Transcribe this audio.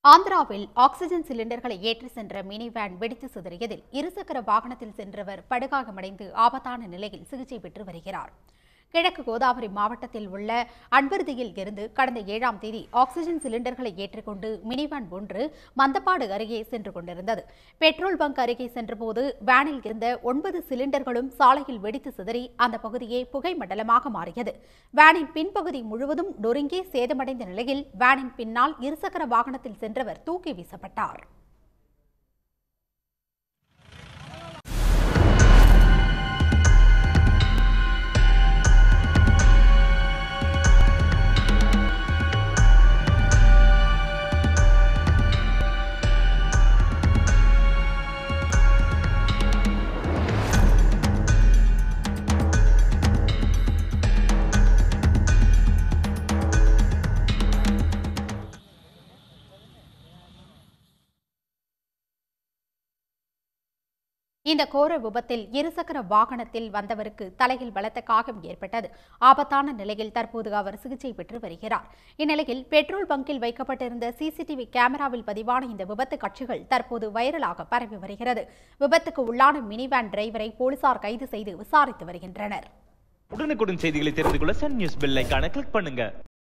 ஆந்திராவில் ஆக்ஸிஜன் சிலிண்டர்களை ஏற்றி சென்ற மினி வேன் வெடித்து சிதறியதில் இருசக்கர வாகனத்தில் சென்றவர் படுகாயமடைந்து ஆபத்தான நிலையில் சிகிச்சை பெற்று வருகிறார் கிழக்கு கோதாவரி மாவட்டத்தில் உள்ள அன்பருதியில் இருந்து கடந்த ஏழாம் தேதி ஆக்ஸிஜன் சிலிண்டர்களை ஏற்றிக்கொண்டு மினி வேன் ஒன்று மந்தப்பாடு அருகே சென்று கொண்டிருந்தது பெட்ரோல் பங்க் அருகே சென்றபோது வேனில் இருந்த ஒன்பது சிலிண்டர்களும் சாலையில் வெடித்து சிதறி அந்த பகுதியே புகை மண்டலமாக மாறியது வேனின் பின்பகுதி முழுவதும் நொறுங்கி சேதமடைந்த நிலையில் வேனின் பின்னால் இருசக்கர வாகனத்தில் சென்றவர் தூக்கி வீசப்பட்டார் இந்த கோர விபத்தில் இருசக்கர வாகனத்தில் வந்தவருக்கு தலையில் பலத்த காயம் ஏற்பட்டது ஆபத்தான நிலையில் தற்போது அவர் சிகிச்சை பெற்று வருகிறார் இந்நிலையில் பெட்ரோல் பங்கில் வைக்கப்பட்டிருந்த சிசிடிவி கேமராவில் பதிவான இந்த விபத்து காட்சிகள் தற்போது வைரலாக பரவி வருகிறது விபத்துக்கு உள்ளான மினி வேன் டிரைவரை போலீசார் கைது செய்து விசாரித்து வருகின்றனர் உடனுக்குடன் செய்திகளை தெரிந்து கொள்ள சன் நியூஸ் பெல் ஐகானை கிளிக் பண்ணுங்க